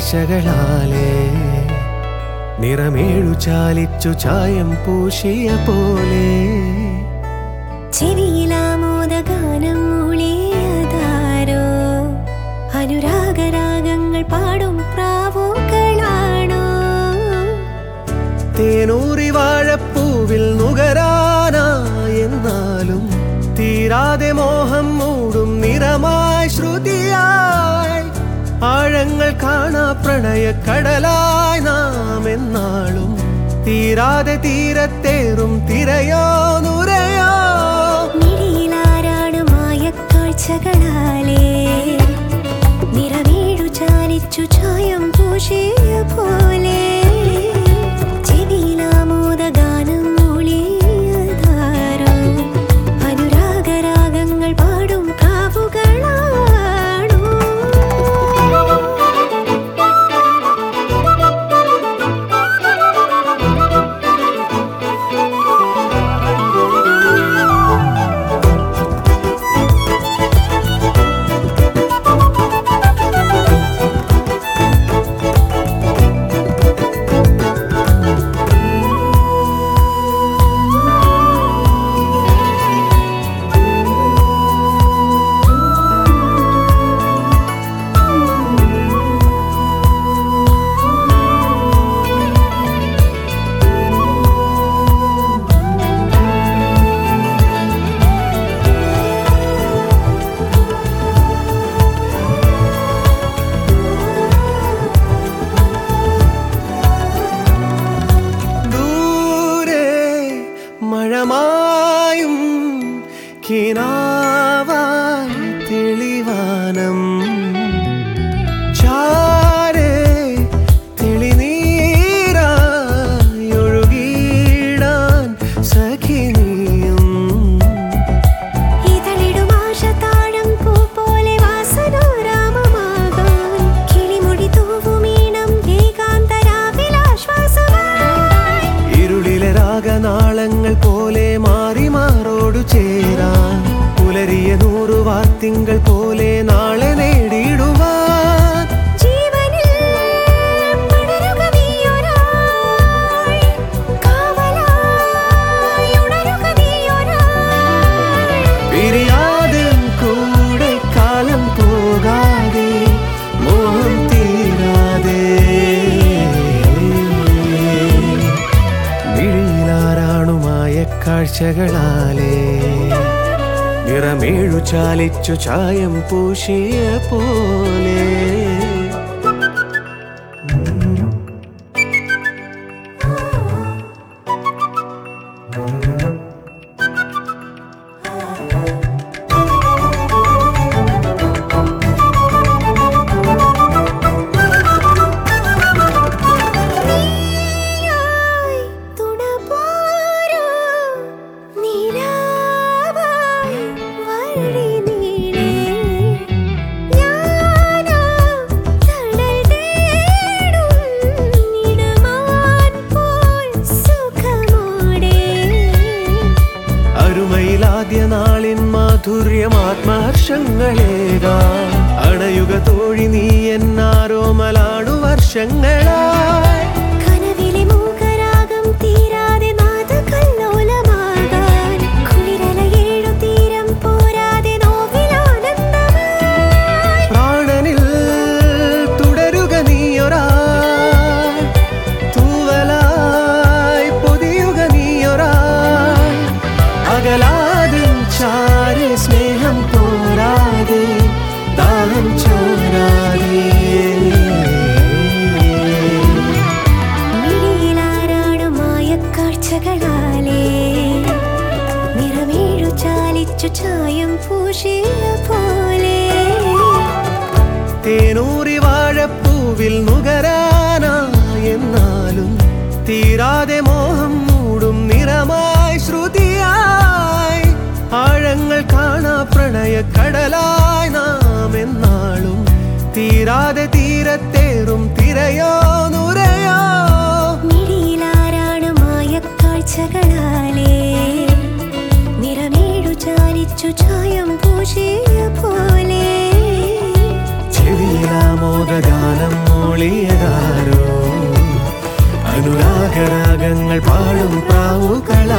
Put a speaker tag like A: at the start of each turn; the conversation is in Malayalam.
A: കാഴ്ചകളാലേ നിറമേഴു ചാലിച്ചു ചായം പൂശിയ പോലെ
B: ചെവിയിലാമോദഗാനം മൂളിയതാരോ അനുരാഗരാഗങ്ങൾ പാടും പ്രാവുകളാണോ
A: തേനൂറി വാഴപ്പൂവിൽ നുകരാനായെന്നാലും തീരാതെ മോഹം മൂടും നിറമായി ശ്രുതിയായി ആഴങ്ങൾ കാണാ പ്രണയ കടലായി നാം എന്നാളും തീരാതെ തീരത്തേറും തിരയോ നുരയോ
B: മിഴിയിലാരാണ് മായക്കാഴ്ചകളാലേ നിറവീടു ചാലിച്ചു ചായം പൂശിയ പോലെ ചെവിയിലാമോദഗാനം മൂളിയതാരോ അനുരാഗരാഗങ്ങൾ പാടും കാവുകളാണോ
A: ദൂരെ മഴമായും കിനാവായി തെളിവാനം ചാരെ തെളിനീരായി ഒഴുകിയിടാൻ സഖിനിയും
B: ഇതളിടുമാശതാഴം പൂ പോലെ വാസനോരാമമാകാൻ കിളിമുടി തൂവുമീണം ഏകാന്തരാവിലാശ്വാസമായി
A: ഇരുളിലെ രാഗനാളങ്ങൾ പോലെ മാറി മാറോടു ചേരാൻ പുലരിയ നൂറു വാർത്തിങ്കൾ പോലെ നാളെ നേടിയിടുവാൻ
B: ജീവനിൽ പടരുക നീയൊരാൾ കാവലായി ഉണരുക നീയൊരാൾ
A: പിരിയാതെ കൂടെ കാലം പോകാതെ മോഹം തീരാതെ വിഴിയിലാറാണുമായ കാഴ്ചകളാലേ നിറമേഴു ചാലിച്ചു ചായം പൂശിയ പോലെ
B: നീയായി തുണപോരൂ നിലാവായി വഴി നീളേ ഞാനോ തണൽ തേടും ഇടമാൻ പോൽ സുഖമോടെ
A: അരുമയിലാദ്യ നാളിൻ മാധുര്യമാത്മഹർഷങ്ങളേകാ അണയുക തോഴി നീ എന്നാരോമലാണു വർഷങ്ങളായി
B: കനവിലെ മൂകരാഗം തീരാതെ നാദകല്ലോലമാകാൻ കുളിരലയേഴു തീരം പോരാതെ നോവിലാനന്ദമായി
A: പ്രാണനിൽ തുടരുക നീയൊരാൾ തൂവലായി പൊതിയുക നീയൊരാൾ അകലാതെ ചാരെ സ്നേഹം പോരാതെ ദാഹം ചോരാതെ
B: മിഴിയിലാരാണ് മായക്കാഴ്ചകളാലേ നിറമേഴു ചാലിച്ചു ചായം പൂശിയ പോലെ
A: തേനൂറി വാഴപ്പൂവിൽ നുകരാനായെന്നാലും തീരാതെ മോഹം മൂടും നിറമായി ശ്രുതിയായി ആഴങ്ങൾ കാണാ പ്രണയ കടലായി നാം എന്നാളും തീരാതെ തീരത്തേറും തിരയോ നുരയോ
B: മിഴിയിലാരാണ് മായക്കാഴ്ചകളാലേ നിറമേഴു ചാലിച്ചു ചായം പൂശിയ പോലെ
A: ചെവി ചെവിയിലാമോദഗാനം മൂളിയതാരോ അനുരാഗരാഗങ്ങൾ പാടും പ്രാവുകള